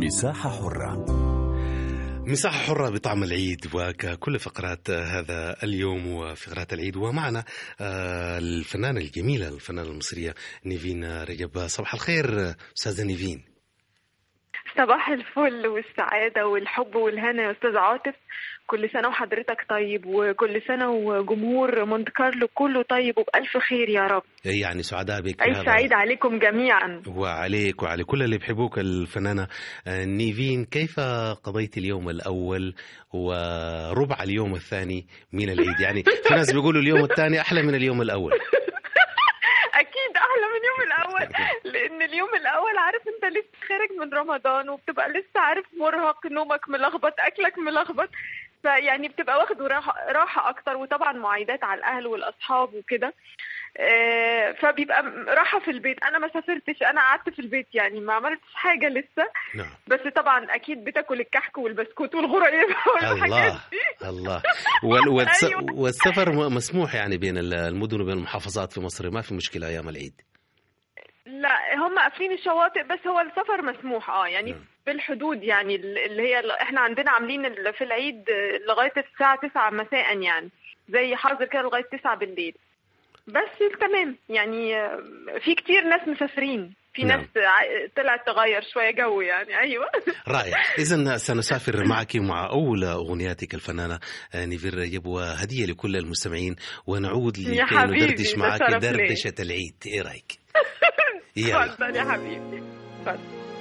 مساحة حرة مساحة حرة بطعم العيد وككل فقرات هذا اليوم وفقرات العيد ومعنا آه، الفنانة الجميلة الفنانة المصرية نيفين رجب صباح الخير أستاذة نيفين صباح الفل والسعادة والحب والهنا يا أستاذ عاطف كل سنة وحضرتك طيب وكل سنة وجمهور مونت كارلو كله طيب وبألف خير يا رب يعني سعداء بك عيد بهذا- سعيد عليكم جميعا وعليك وعلى كل اللي بيحبوك الفنانة آه، نيفين كيف قضيت اليوم الأول وربع اليوم الثاني من العيد يعني في ناس بيقولوا اليوم الثاني أحلى من اليوم الأول أكيد أحلى من اليوم الأول لأن اليوم الأول عارف أنت لسه خارج من رمضان وبتبقى لسه عارف مرهق نومك ملخبط أكلك ملخبط فيعني بتبقى واخد راحة, راحة أكتر وطبعا معايدات على الأهل والأصحاب وكده آه، فبيبقى م- راحة في البيت أنا ما سافرتش أنا قعدت في البيت يعني ما عملتش حاجة لسه نعم بس طبعا أكيد بتاكل الكحك والبسكوت والغريبة والحاجات الله دي الله وال- والس- أيوة. والسفر م- مسموح يعني بين ال- المدن وبين المحافظات في مصر ما في مشكلة أيام العيد لا هم قافلين الشواطئ بس هو السفر مسموح اه يعني نعم. بالحدود يعني اللي هي احنا عندنا عاملين ال- في العيد لغايه الساعه 9 مساء يعني زي حظر كده لغايه 9 بالليل بس تمام يعني آه، في كتير ناس مسافرين في نعم. ناس ع- طلعت تغير شويه جو يعني ايوه رائع إذا سنسافر معك مع أول أغنياتك الفنانة آه، نيفين رجب وهدية لكل المستمعين ونعود يا لكي حبيبي، ندردش ده معك شرف لي. دردشة العيد إيه رأيك؟ يلا اتفضل يا حبيبي اتفضل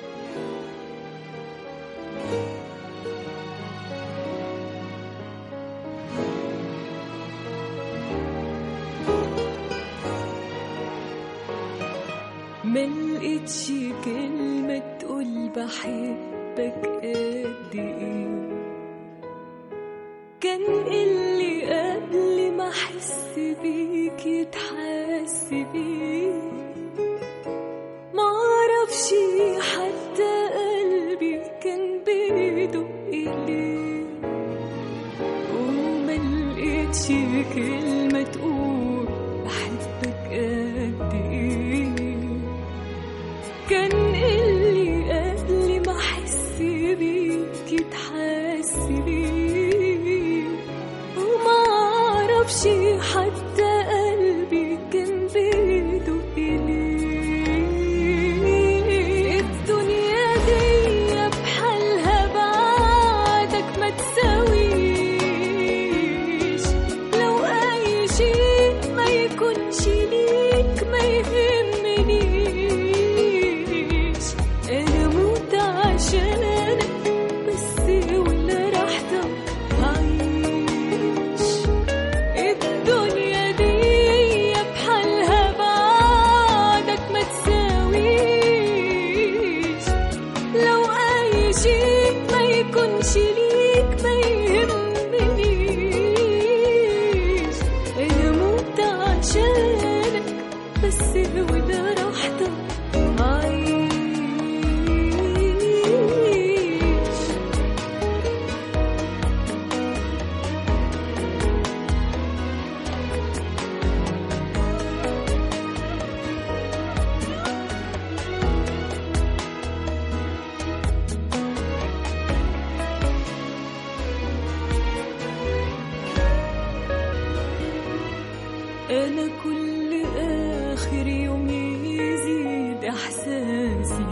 ما لقيتش كلمة تقول بحبك قد ايه كان اللي قبل ما احس بيك يتحس بيه معرفش حتى قلبي كان بيدق ليه وما لقيتش كلمة تقول بحبك قد ايه كان اللي قبل ما احس بيك يتحس بيه وما اعرفش حتى قلبي كان بيدق ليه الدنيا دي بحالها بعدك ما تساويش لو اي شيء ما يكونش ليك ما يهمنيش انا موت عشانك بس ولا راحتك عايش الدنيا دي بحالها بعدك ما تساويش لو اي شيء ما يكونش ليك ما يهمنيش انا موت عشانك بس ولا راحتك عايش أنا كل آخر يوم يزيد إحساسي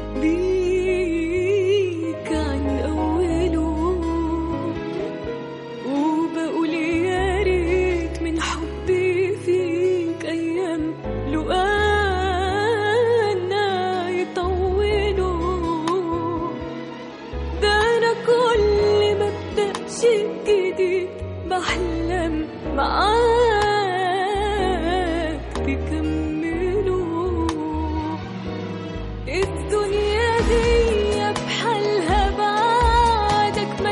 بيك عن أوله وبقول يا ريت من حبي فيك أيام لو أنا يطولوا ده أنا كل ما أبدأ شيء جديد بحلم معاك تكمله الدنيا دي بحالها بعدك ما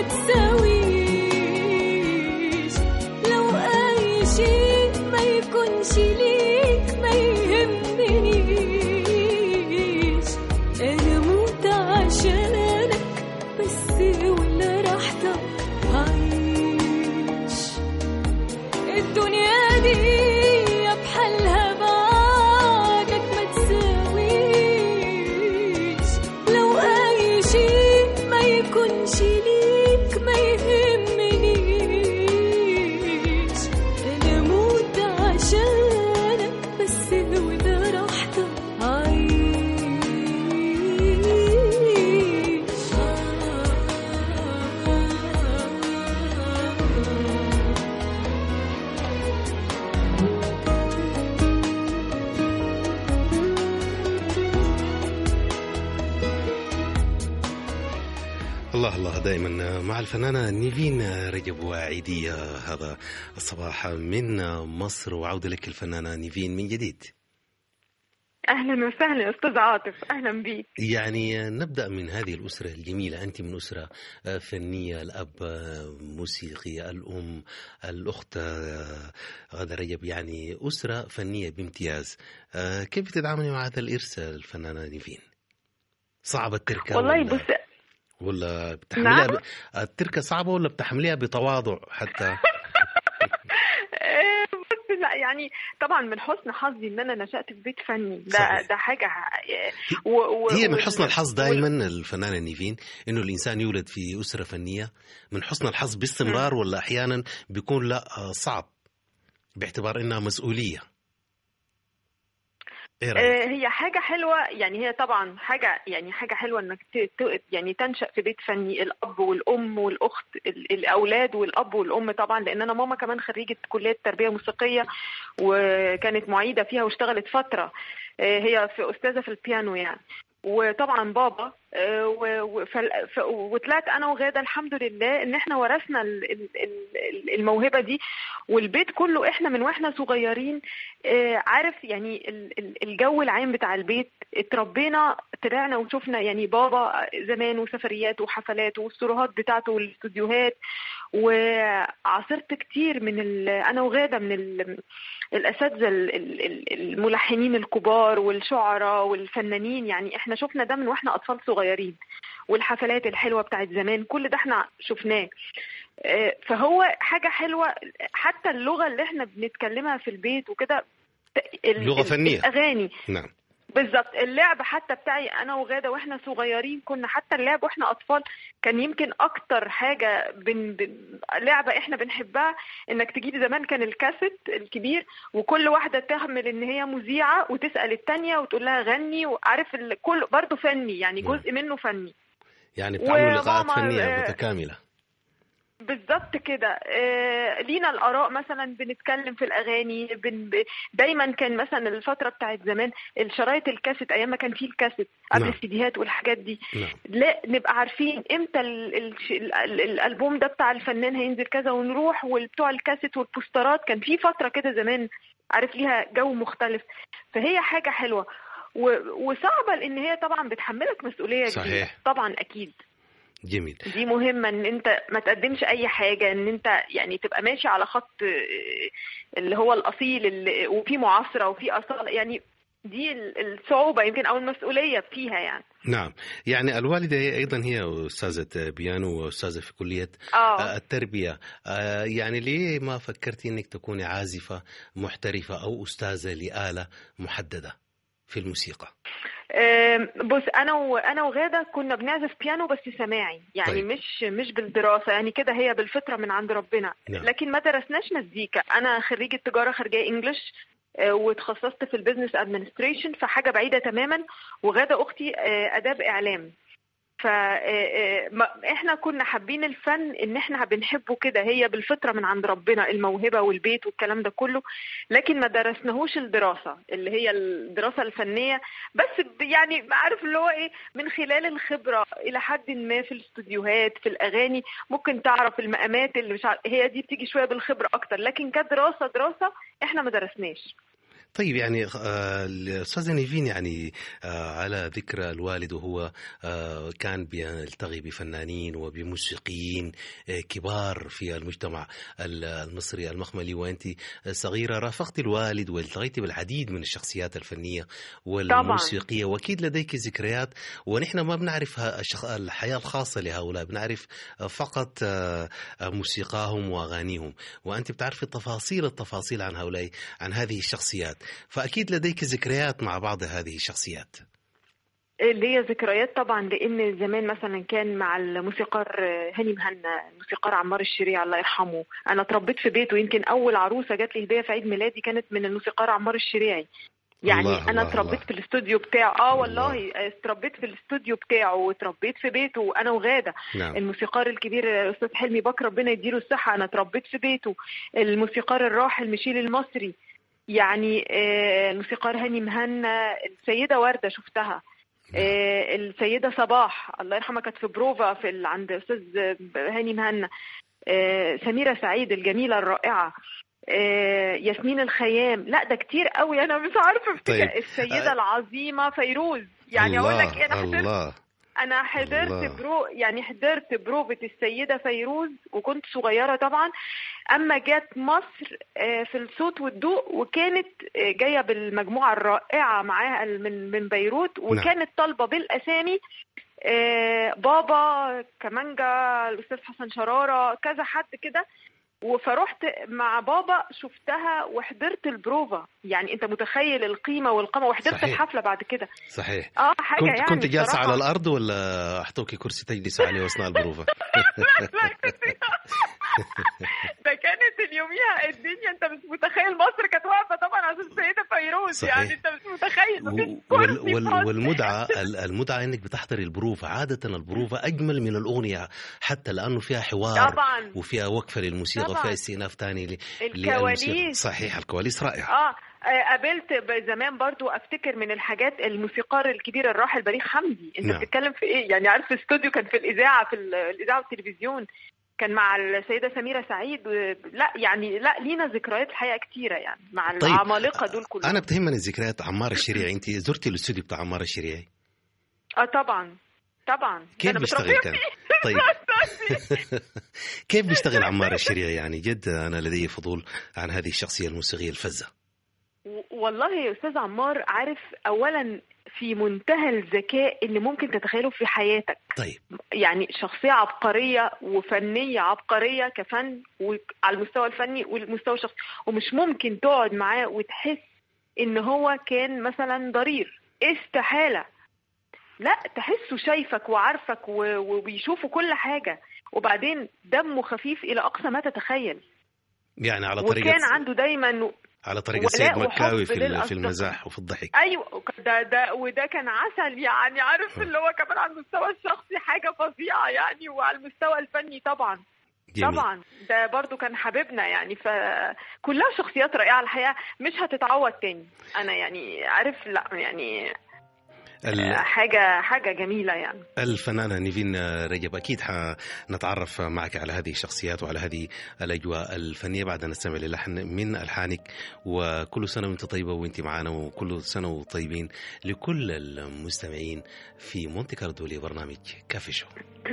تساويش لو أي شيء ما يكونش ليك ما يهمنيش أنا موت عشانك بس ولا راحتك عايش الدنيا دي بحالها بعدك ما تساويش لو أي شيء الله الله دائما مع الفنانة نيفين رجب وعيدية هذا الصباح من مصر وعودة لك الفنانة نيفين من جديد اهلا وسهلا استاذ عاطف اهلا بيك يعني نبدأ من هذه الأسرة الجميلة أنت من أسرة فنية الأب موسيقي الأم الأخت غادة رجب يعني أسرة فنية بامتياز كيف تتعاملي مع هذا الإرث الفنانة نيفين صعبة التركة والله ولا, بص ولا بتحمليها نعم. ب... التركة صعبة ولا بتحمليها بتواضع حتى آه، بص لا يعني طبعا من حسن حظي ان انا نشأت في بيت فني ده صحيح. ده حاجه آه، و و هي من وال- حسن الحظ وال- دائما الفنانة نيفين انه الانسان يولد في اسرة فنية من حسن الحظ باستمرار ولا احيانا بيكون لا آه، صعب باعتبار انها مسؤولية ايه رايك؟ آه، هي حاجة حلوة يعني هي طبعا حاجة يعني حاجة حلوة انك ت- ت- يعني تنشأ في بيت فني الأب والأم والأخت ال- الأولاد والأب والأم طبعا لأن أنا ماما كمان خريجة كلية تربية موسيقية وكانت معيدة فيها واشتغلت فترة آه، هي في أستاذة في البيانو يعني وطبعا بابا آه، و- و- فال- ف- وطلعت انا وغاده الحمد لله ان احنا ورثنا ال- ال- ال- الموهبه دي والبيت كله احنا من واحنا صغيرين آه، عارف يعني ال- ال- الجو العام بتاع البيت اتربينا طلعنا وشفنا يعني بابا زمان وسفريات وحفلات والسروهات بتاعته والاستوديوهات وعاصرت كتير من ال... انا وغاده من ال... الاساتذه ال- ال- ال- الملحنين الكبار والشعراء والفنانين يعني احنا شفنا ده من واحنا اطفال صغيرين والحفلات الحلوه بتاعت زمان كل ده احنا شفناه آه، فهو حاجه حلوه حتى اللغه اللي احنا بنتكلمها في البيت وكده ال- لغة ال- فنية. الاغاني نعم بالظبط اللعب حتى بتاعي انا وغاده واحنا صغيرين كنا حتى اللعب واحنا اطفال كان يمكن اكتر حاجه بن بن لعبه احنا بنحبها انك تجيب زمان كان الكاسيت الكبير وكل واحده تعمل ان هي مذيعه وتسال التانية وتقول لها غني وعارف ال- كل برضه فني يعني نعم. جزء منه فني يعني بتعملوا لقاءات وماما، فنية آه، متكاملة بالظبط كده آه، لينا الاراء مثلا بنتكلم في الاغاني بن ب... دايما كان مثلا الفتره بتاعت زمان الشرايط الكاسيت ايام ما كان فيه الكاسيت قبل نعم. السيديهات والحاجات دي نعم لا نبقى عارفين امتى ال... ال... ال... ال... الالبوم ده بتاع الفنان هينزل كذا ونروح والبتوع الكاسيت والبوسترات كان في فتره كده زمان عارف ليها جو مختلف فهي حاجه حلوه و... وصعبه لان هي طبعا بتحملك مسؤوليه كبيرة. صحيح. طبعا اكيد جميل دي مهمة ان انت ما تقدمش اي حاجة ان انت يعني تبقى ماشي على خط آه، اللي هو الاصيل اللي وفي معاصرة وفي اصالة يعني دي ال- الصعوبة يمكن او المسؤولية فيها يعني نعم يعني الوالدة هي أيضا هي أستاذة بيانو وأستاذة في كلية اه التربية آه، يعني ليه ما فكرتي أنك تكوني عازفة محترفة أو أستاذة لآلة محددة في الموسيقى آم، بص انا وانا وغاده كنا بنعزف بيانو بس سماعي يعني طيب. طيب. مش مش بالدراسه يعني كده هي بالفطره من عند ربنا نعم. لكن ما درسناش مزيكا انا خريجه تجاره خارجيه انجلش آه، وتخصصت في البيزنس ادمنستريشن فحاجه بعيده تماما وغاده اختي آه، اداب اعلام فاحنا كنا حابين الفن ان احنا بنحبه كده هي بالفطره من عند ربنا الموهبه والبيت والكلام ده كله لكن ما درسناهوش الدراسه اللي هي الدراسه الفنيه بس ب- يعني عارف اللي هو ايه من خلال الخبره الى حد ما في الاستوديوهات في الاغاني ممكن تعرف المقامات اللي مش عارف هي دي بتيجي شويه بالخبره اكتر لكن كدراسه دراسه احنا ما درسناش طيب يعني آه، الأستاذة نيفين يعني آه، على ذكر الوالد وهو آه، كان بيلتقي بفنانين وبموسيقيين آه، كبار في المجتمع ال- المصري المخملي وأنت صغيرة رافقت الوالد والتقيت بالعديد من الشخصيات الفنية والموسيقية وأكيد لديك ذكريات ونحن ما بنعرف ها- الشخ- الحياة الخاصة لهؤلاء بنعرف فقط آه، آه، موسيقاهم وأغانيهم وأنت بتعرفي تفاصيل التفاصيل عن هؤلاء عن هذه الشخصيات فأكيد لديك ذكريات مع بعض هذه الشخصيات اللي هي ذكريات طبعا لان زمان مثلا كان مع الموسيقار هاني مهنا الموسيقار عمار الشريع الله يرحمه انا اتربيت في بيته يمكن اول عروسه جات لي هديه في عيد ميلادي كانت من الموسيقار عمار الشريعي يعني الله انا الله اتربيت الله. في الاستوديو بتاعه اه الله. والله اتربيت في الاستوديو بتاعه واتربيت في بيته انا وغاده نعم الموسيقار الكبير استاذ حلمي بكر ربنا يديله الصحه انا اتربيت في بيته الموسيقار الراحل ميشيل المصري يعني آه، الموسيقار هاني مهنا السيده ورده شفتها آه، السيده صباح الله يرحمها كانت في بروفا في ال... عند استاذ هاني مهنا آه، سميره سعيد الجميله الرائعه آه، ياسمين الخيام لا ده كتير قوي انا مش عارفه افتكر طيب. السيده آه. العظيمه فيروز يعني اقول لك إيه، انا حضرت الله انا حضرت الله. برو يعني حضرت بروفة السيدة فيروز وكنت صغيرة طبعا اما جت مصر آه، في الصوت والضوء وكانت آه، جاية بالمجموعة الرائعة معاها من من بيروت وكانت طالبة بالاسامي آه، بابا كمانجا الاستاذ حسن شرارة كذا حد كده فروحت مع بابا شفتها وحضرت البروفا يعني انت متخيل القيمة والقامة وحضرت صحيح. الحفلة بعد كده صحيح اه حاجة كنت يعني كنت جالسه بصراحة. على الارض ولا اعطوكي كرسي تجلس عليه اثناء البروفه؟ لا كنت- ده كانت اليوميها الدنيا انت مش متخيل مصر كانت واقفه طبعا عشان السيده فيروز صحيح. يعني انت مش متخيل مفيش و- وال كرسي وال فاضي. والمتعه ال- المتعه انك بتحضري البروفه عاده البروفه اجمل من الاغنيه حتى لانه فيها حوار طبعا وفيها وقفه للموسيقى طبعاً. وفيها استئناف ثاني الكواليس صحيح الكواليس رائعه اه آه، قابلت ب- زمان برضو افتكر من الحاجات الموسيقار الكبير الراحل بليغ حمدي انت نعم. بتتكلم في ايه يعني عارف استوديو كان في الاذاعه في ال- الاذاعه والتلفزيون كان مع السيده سميره سعيد و- لا يعني لا لينا ذكريات الحقيقه كتيره يعني مع طيب. العمالقه دول كلهم انا بتهمني الذكريات عمار الشريعي انت زرتي الاستوديو بتاع عمار الشريعي اه طبعا طبعا كيف أنا بيشتغل متربية كان؟ فيه. طيب كيف بيشتغل عمار الشريعي يعني جد انا لدي فضول عن هذه الشخصيه الموسيقيه الفزه و- والله يا استاذ عمار عارف اولا في منتهى الذكاء اللي ممكن تتخيله في حياتك طيب يعني شخصية عبقرية وفنية عبقرية كفن وعلى المستوى الفني والمستوى الشخصي ومش ممكن تقعد معاه وتحس ان هو كان مثلا ضرير استحالة لا تحسه شايفك وعارفك و- وبيشوفوا كل حاجة وبعدين دمه خفيف الى اقصى ما تتخيل يعني على طريقه وكان عنده دايما على طريقه ولاء سيد وحب مكاوي في ال- في للأصدقاء. المزاح وفي الضحك ايوه ده ده وده كان عسل يعني عارف اللي هو كمان على المستوى الشخصي حاجه فظيعه يعني وعلى المستوى الفني طبعا جميل. طبعا ده برضو كان حبيبنا يعني فكلها شخصيات رائعه الحقيقه مش هتتعوض تاني انا يعني عارف لا يعني ال- حاجه حاجه جميله يعني الفنانة نيفين رجب أكيد حنتعرف معك على هذه الشخصيات وعلى هذه الأجواء الفنية بعد أن نستمع للحن من ألحانك وكل سنة وأنت طيبة وأنت معنا وكل سنة وطيبين لكل المستمعين في مونتي كاردو لبرنامج كافي شو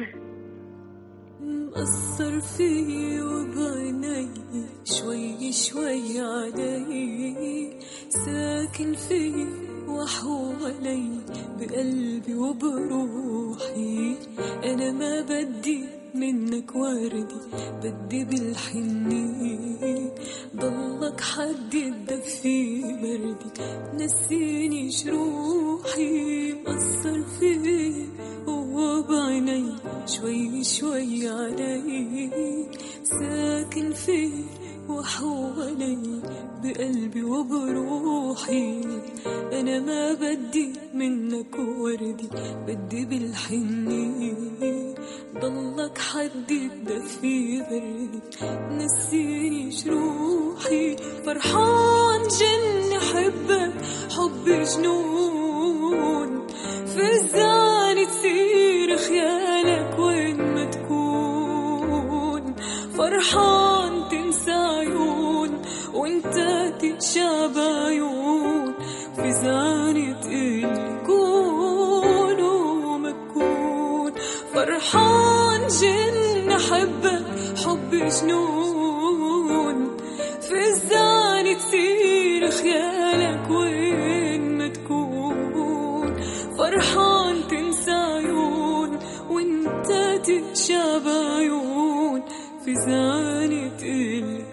مأثر فيي وبعيني شوي شوي علي ساكن فيي وحوالي بقلبي وبروحي أنا ما بدي منك وردي بدي بالحنية ضلك حد يدفي بردي نسيني جروحي مأثر فيي وبعيني شوي شوي علي ساكن فيه وحوالي بقلبي وبروحي أنا ما بدي منك وردي بدي بالحنية ضلك حد يدفي بردي نسيني جروحي فرحان جن حبك حب جنون فزاني تصير خيالك وين ما تكون فرحان تنسى عيون وانت تتشابه عيون فزاني تقلي كون وما تكون فرحان جن حبك حب جنون فزاني تصير خيالك وين ما تكون فرحان تنسى عيون وانت تتشابه عيون في زاني تقل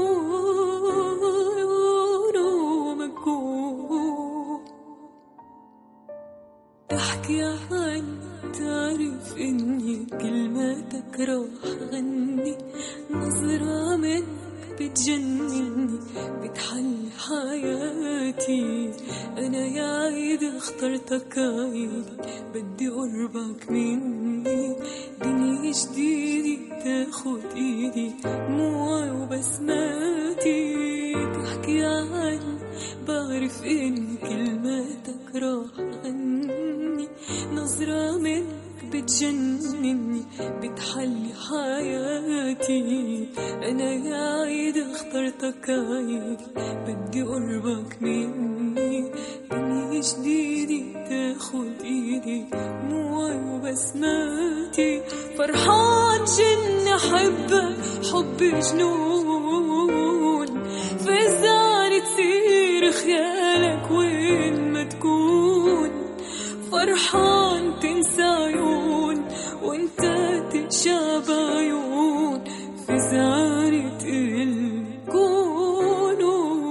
كون ومكون تحكي عني تعرف اني كلماتك راح غني نظرة منك بتجنني بتحل حياتي انا يا عيد اخترتك عيدي بدي قربك مني دنيا جديدة تاخد ايدي دموعي وبسماتي تحكي عني بعرف ان كلماتك راح غني نظرة منك بتجنني بتحلي حياتي أنا يا عيد اخترتك عيد بدي قربك مني دنيا جديدة تاخد إيدي دموعي وبسماتي فرحان جن أحبك حب جنون فزاني تصير خيالك وين ما تكون فرحان تنسى عيون وانت تتشاب عيون في زعرة الكون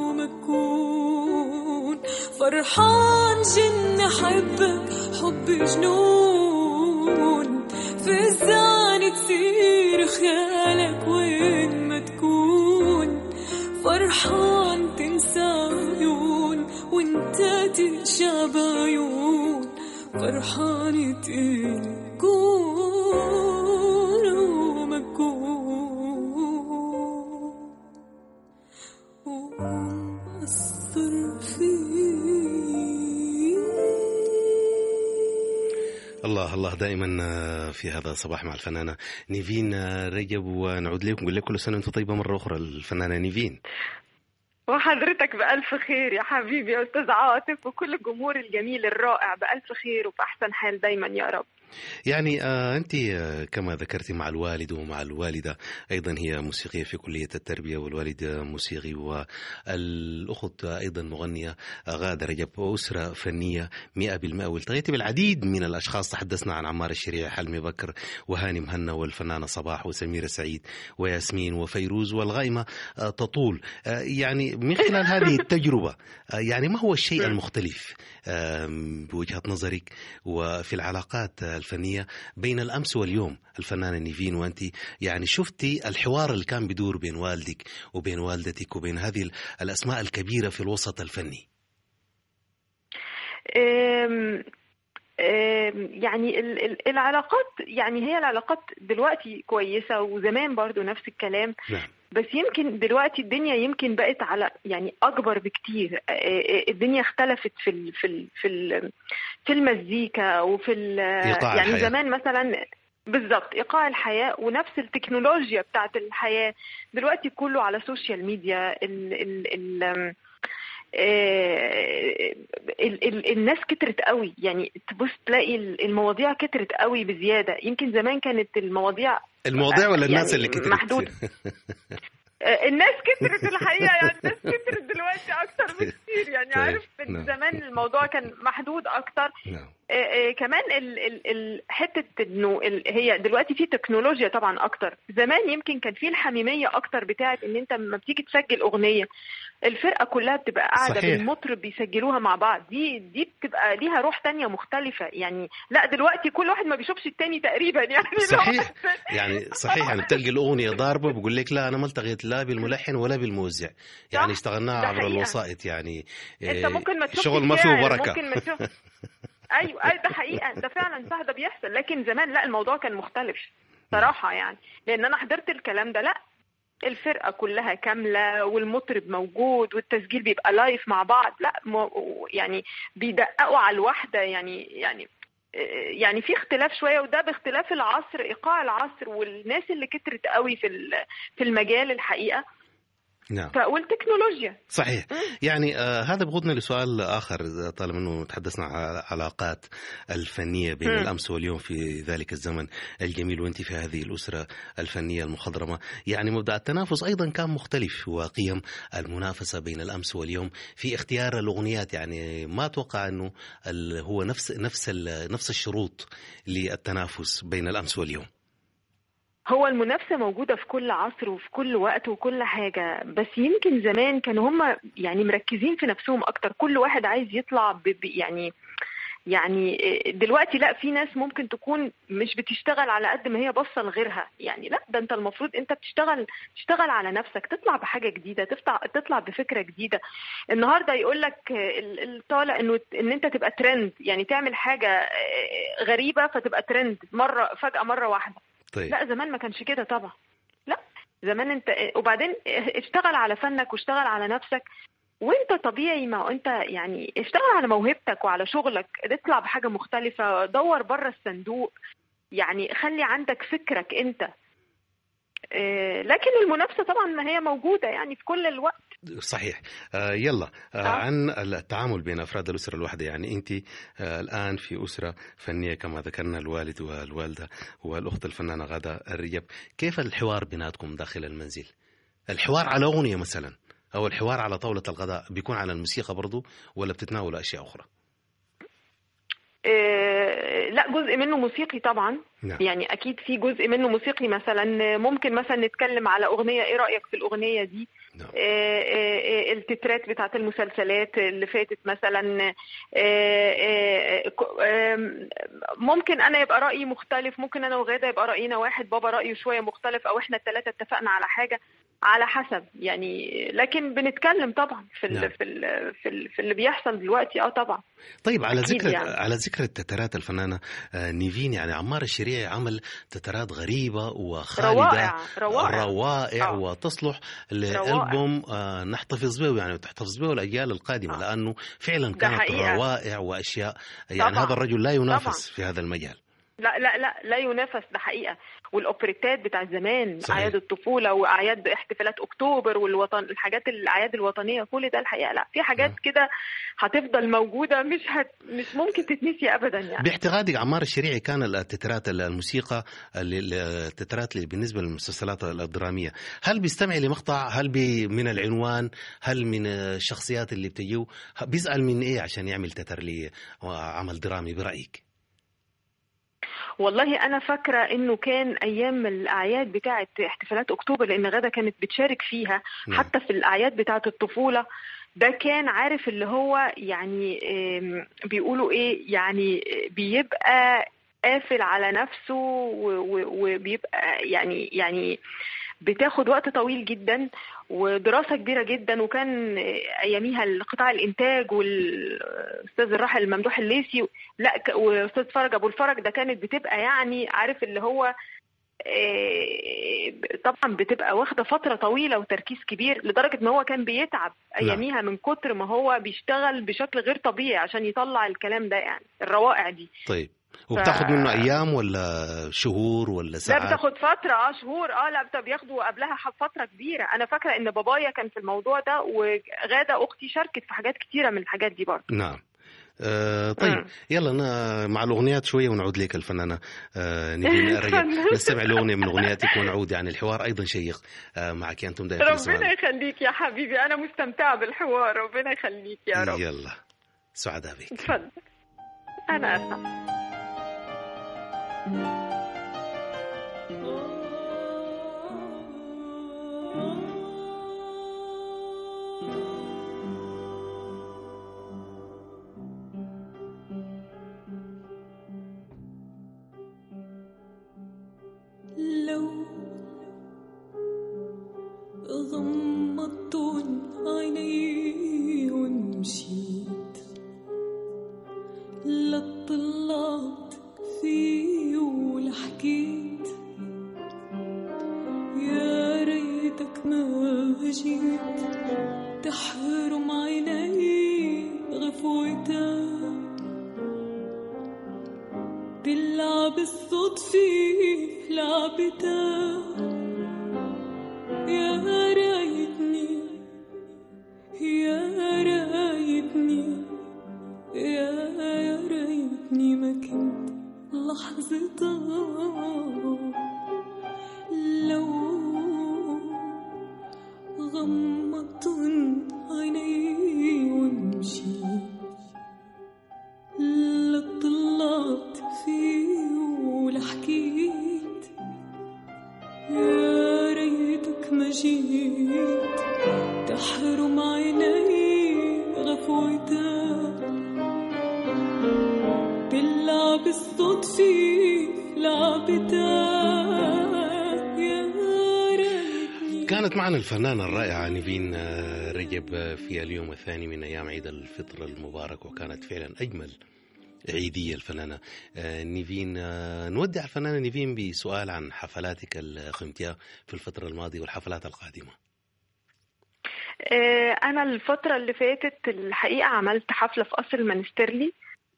ومكون فرحان جن حبك حب جنون في الزاني تصير خيالك وين ما تكون فرحان تنسى عيون وانت تتشاب عيون فرحان تكون ومكون وأثر فيك الله الله دائما آه، في هذا الصباح مع الفنانة نيفين آه، رجب ونعود لكم نقول لك كل سنة وانتم طيبة مرة أخرى الفنانة نيفين وحضرتك بألف خير يا حبيبي يا أستاذ عاطف وكل الجمهور الجميل الرائع بألف خير وفي أحسن حال دايما يا رب يعني آه أنت آه كما ذكرتي مع الوالد ومع الوالدة أيضا هي موسيقية في كلية التربية والوالد موسيقي والأخت أيضا مغنية آه، غادة رجب أسرة فنية مئة بالمئة والتقيتي بالعديد من الأشخاص تحدثنا عن عمار الشريع حلمي بكر وهاني مهنا والفنانة صباح وسميرة سعيد وياسمين وفيروز والغائمة آه تطول آه يعني من خلال هذه التجربة آه يعني ما هو الشيء المختلف آم، بوجهة نظرك وفي العلاقات الفنية بين الأمس واليوم الفنانة نيفين وأنت يعني شفتي الحوار اللي كان بيدور بين والدك وبين والدتك وبين هذه الأسماء الكبيرة في الوسط الفني أم- أم، يعني ال- ال- العلاقات يعني هي العلاقات دلوقتي كويسة وزمان برضو نفس الكلام نعم بس يمكن دلوقتي الدنيا يمكن بقت على يعني اكبر بكتير آه، آه، الدنيا اختلفت في ال في ال في ال في المزيكا وفي ال إيقاع يعني الحياة. زمان مثلا بالظبط ايقاع الحياه ونفس التكنولوجيا بتاعت الحياه دلوقتي كله على السوشيال ميديا ال ال ال آم، آه، ال ال الناس كترت قوي يعني تبص تلاقي ال- المواضيع كترت قوي بزياده يمكن زمان كانت المواضيع المواضيع ولا الناس يعني اللي كترت محدود. آه، الناس كترت الحقيقه يعني الناس كترت دلوقتي اكتر بكتير يعني طيب، عارف نعم. زمان الموضوع كان محدود اكتر نعم آه، آه، كمان ال ال ال حته انه ال هي دلوقتي في تكنولوجيا طبعا اكتر زمان يمكن كان في الحميميه اكتر بتاعت ان انت لما بتيجي تسجل اغنيه الفرقه كلها بتبقى قاعده صحيح. بالمطرب بيسجلوها مع بعض دي دي بتبقى ليها روح تانية مختلفه يعني لا دلوقتي كل واحد ما بيشوفش التاني تقريبا يعني لو صحيح حسيت- يعني صحيح يعني بتلقي الأغنية ضاربة بقول لك لا أنا ما التقيت لا بالملحن ولا بالموزع يعني صح، اشتغلناها ده عبر حقيقة. الوسائط يعني انت آه، ممكن ما تشوفش الشغل ما فيه الشاعر، بركة ممكن ما تشوف ايوه ايوه ده حقيقه ده فعلا صح ده بيحصل لكن زمان لا الموضوع كان مختلف صراحه يعني لان انا حضرت الكلام ده لا الفرقه كلها كامله والمطرب موجود والتسجيل بيبقى لايف مع بعض لا مو يعني بيدققوا على الواحده يعني يعني يعني في اختلاف شويه وده باختلاف العصر ايقاع العصر والناس اللي كترت قوي في ال- في المجال الحقيقه نعم ف- والتكنولوجيا صحيح يعني آه هذا بيقودنا لسؤال آخر آه، طالما أنه تحدثنا عن العلاقات الفنية بين مم. الأمس واليوم في ذلك الزمن الجميل وأنت في هذه الأسرة الفنية المخضرمة يعني مبدأ التنافس أيضا كان مختلف وقيم المنافسة بين الأمس واليوم في اختيار الأغنيات يعني ما أتوقع أنه ال- هو نفس نفس ال- نفس الشروط للتنافس بين الأمس واليوم هو المنافسة موجودة في كل عصر وفي كل وقت وكل حاجة بس يمكن زمان كانوا هم يعني مركزين في نفسهم أكتر كل واحد عايز يطلع ب ب- يعني يعني دلوقتي لا في ناس ممكن تكون مش بتشتغل على قد ما هي باصه لغيرها يعني لا ده انت المفروض انت بتشتغل تشتغل على نفسك تطلع بحاجه جديده تطلع تطلع بفكره جديده النهارده يقول لك الطالع انه ان انت تبقى ترند يعني تعمل حاجه غريبه فتبقى ترند مره فجاه مره واحده طيب لا زمان ما كانش كده طبعا لا زمان انت وبعدين اشتغل على فنك واشتغل على نفسك وانت طبيعي ما هو انت يعني اشتغل على موهبتك وعلى شغلك اطلع بحاجه مختلفه دور بره الصندوق يعني خلي عندك فكرك انت آه، لكن المنافسه طبعا ما هي موجوده يعني في كل الوقت صحيح آه يلا آه آه. عن التعامل بين افراد الاسره الواحده يعني انت آه الان في اسره فنيه كما ذكرنا الوالد والوالده والاخت الفنانه غاده الرجب كيف الحوار بيناتكم داخل المنزل الحوار على اغنيه مثلا او الحوار على طاوله الغداء بيكون على الموسيقى برضو ولا بتتناولوا اشياء اخرى آه، لا جزء منه موسيقي طبعا نعم يعني اكيد في جزء منه موسيقي مثلا ممكن مثلا نتكلم على اغنيه ايه رايك في الاغنيه دي نعم آه، آه، آه، التترات بتاعت المسلسلات اللي فاتت مثلا آه، آه، ك- آم، ممكن انا يبقى رايي مختلف ممكن انا وغاده يبقى راينا واحد بابا رايه شويه مختلف او احنا الثلاثه اتفقنا على حاجه على حسب يعني لكن بنتكلم طبعا في نعم. ال في ال في, ال في اللي بيحصل دلوقتي اه طبعا طيب على أكيد ذكر يعني. على ذكر التترات الفنانه آه، نيفين يعني عمار الشريعي عمل تترات غريبه وخالده روائع روائع روائع آه. وتصلح روائع. لألبوم آه، نحتفظ به يعني تحتفظ به الأجيال القادمة آه. لأنه فعلا ده كانت حقيقة. روائع وأشياء يعني طبعاً. هذا الرجل لا ينافس طبعاً. في هذا المجال لا لا لا لا ينافس ده حقيقه والاوبريتات بتاع زمان صحيح. اعياد الطفوله واعياد احتفالات اكتوبر والوطن الحاجات الاعياد الوطنيه كل ده الحقيقه لا في حاجات نعم. كده هتفضل موجوده مش هت مش ممكن تتنسي ابدا يعني باعتقادك عمار الشريعي كان التترات الموسيقى اللي- التترات اللي بالنسبة للمسلسلات الدرامية هل بيستمع لمقطع هل بي من العنوان هل من الشخصيات اللي بتجيه بيسأل من إيه عشان يعمل تتر لعمل درامي برأيك والله انا فاكره انه كان ايام الاعياد بتاعه احتفالات اكتوبر لان غاده كانت بتشارك فيها نعم. حتى في الاعياد بتاعه الطفوله ده كان عارف اللي هو يعني آم، بيقولوا ايه يعني بيبقى قافل على نفسه و- و- وبيبقى يعني يعني بتاخد وقت طويل جدا ودراسة كبيرة جدا وكان أياميها قطاع الإنتاج والأستاذ الراحل ممدوح الليثي لا ك- واستاذ فرج ابو الفرج ده كانت بتبقى يعني عارف اللي هو آه، طبعا بتبقى واخده فتره طويله وتركيز كبير لدرجه ان هو كان بيتعب اياميها من كتر ما هو بيشتغل بشكل غير طبيعي عشان يطلع الكلام ده يعني الروائع دي طيب وبتاخذ منه أيام ولا شهور ولا لا ساعات بتاخد فتره اه شهور اه لا بت- بياخدوا قبلها ح- فتره كبيره انا فاكره ان بابايا كان في الموضوع ده وغاده اختي شاركت في حاجات كتيره من الحاجات دي برضه نعم آه طيب مم. يلا أنا مع الأغنيات شوية ونعود لك الفنانة آه نيفين رجب اتفضل. نستمع لأغنية من أغنياتك ونعود يعني الحوار أيضا شيق آه معك أنتم دائما في ربنا السؤال يخليك يا حبيبي انا مستمتعه بالحوار ربنا يخليك يا رب يلا سعداء بك اتفضل انا اسف لو غمضت عيني ومشيت لا طلعت فيه ولا حكيت يا ريتك ما جيت تحرم عيني غفوتك تلعب الصدفة لعبتها يا رايتني يا رايتني يا يا رايتني ما كنت لحظتها لو غمضت عيني ومشيت لا طلعت فيه ولا حكيت يا ريتك ما جيت تحرم عيني غفوتك تلعب الصدفة لعبتك يا ريتني كانت معنا الفنانة الرائعة نيفين آه، رجب آه، في اليوم الثاني من أيام عيد الفطر المبارك وكانت فعلا أجمل عيدية الفنانة آه، نيفين آه، نودع الفنانة نيفين بسؤال عن حفلاتك اللي قمتها في الفترة الماضية والحفلات القادمة آه، انا الفتره اللي فاتت الحقيقه عملت حفله في قصر المنسترلي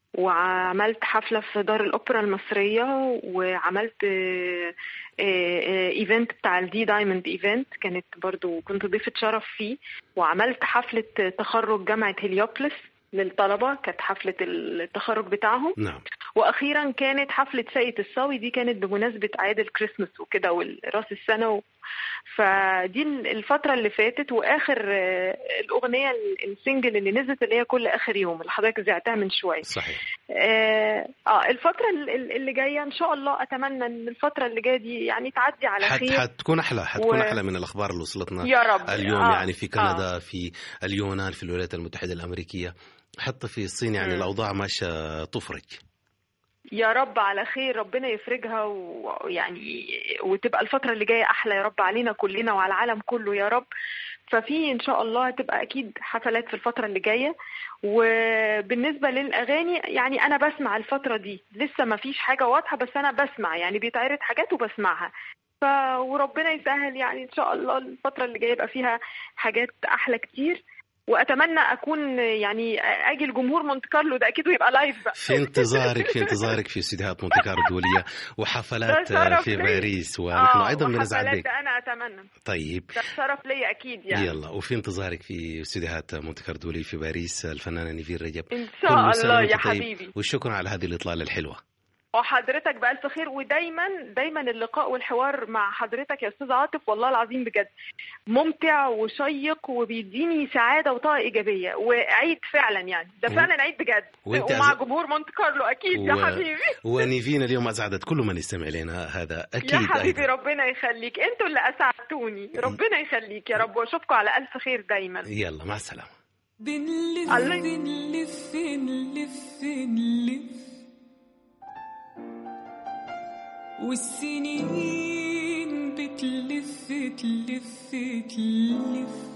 وعملت حفله في دار الاوبرا المصريه وعملت آه، آه، آه، ايفنت بتاع الدي دايموند ايفنت كانت برضو كنت ضيفه شرف فيه وعملت حفله تخرج جامعه هليوبلس للطلبه كانت حفله التخرج بتاعهم نعم واخيرا كانت حفله سيد الصاوي دي كانت بمناسبه اعياد الكريسماس وكده وراس السنه و... فدي الفتره اللي فاتت واخر آه، الاغنيه ال- السنجل اللي نزلت اللي هي كل اخر يوم اللي حضرتك زعتها من شويه صحيح اه آه، الفتره ال- ال- اللي جايه ان شاء الله اتمنى ان الفتره اللي جايه دي يعني تعدي على حت خير حتكون احلى حتكون و- احلى من الاخبار اللي وصلتنا يا رب اليوم آه، يعني في كندا في اليونان في الولايات المتحده الامريكيه حتى في الصين يعني مم. الاوضاع ماشيه تفرج يا رب على خير ربنا يفرجها ويعني وتبقى الفترة اللي جاية أحلى يا رب علينا كلنا وعلى العالم كله يا رب ففي إن شاء الله هتبقى أكيد حفلات في الفترة اللي جاية وبالنسبة للأغاني يعني أنا بسمع الفترة دي لسه ما فيش حاجة واضحة بس أنا بسمع يعني بيتعرض حاجات وبسمعها ف وربنا يسهل يعني إن شاء الله الفترة اللي جاية يبقى فيها حاجات أحلى كتير واتمنى اكون يعني اجي لجمهور مونت كارلو ده اكيد ويبقى لايف بقى في انتظارك في انتظارك في استديوهات مونتي كارلو الدوليه وحفلات ده شرف في لي. باريس ونحن آه، ايضا بنسعد وحفلات بك ده انا اتمنى طيب ده شرف ليا اكيد يعني يلا وفي انتظارك في استديوهات مونتي كارلو الدوليه في باريس الفنانه نيفين رجب ان كل شاء سنة الله وأنت يا طيب. حبيبي والشكر على هذه الاطلاله الحلوه وحضرتك بألف خير ودايما دايما اللقاء والحوار مع حضرتك يا استاذ عاطف والله العظيم بجد ممتع وشيق وبيديني سعاده وطاقه ايجابيه وعيد فعلا يعني ده و- فعلا عيد بجد وأنت ومع أز- جمهور مونت كارلو اكيد و- يا حبيبي ونيفين اليوم اسعدت كل من يستمع لنا هذا اكيد يا حبيبي أيضاً. ربنا يخليك انتوا اللي اسعدتوني ربنا يخليك يا رب واشوفكم على الف خير دايما يلا مع السلامه بنلف الله- نلف نلف نلف والسنين بتلف تلف تلف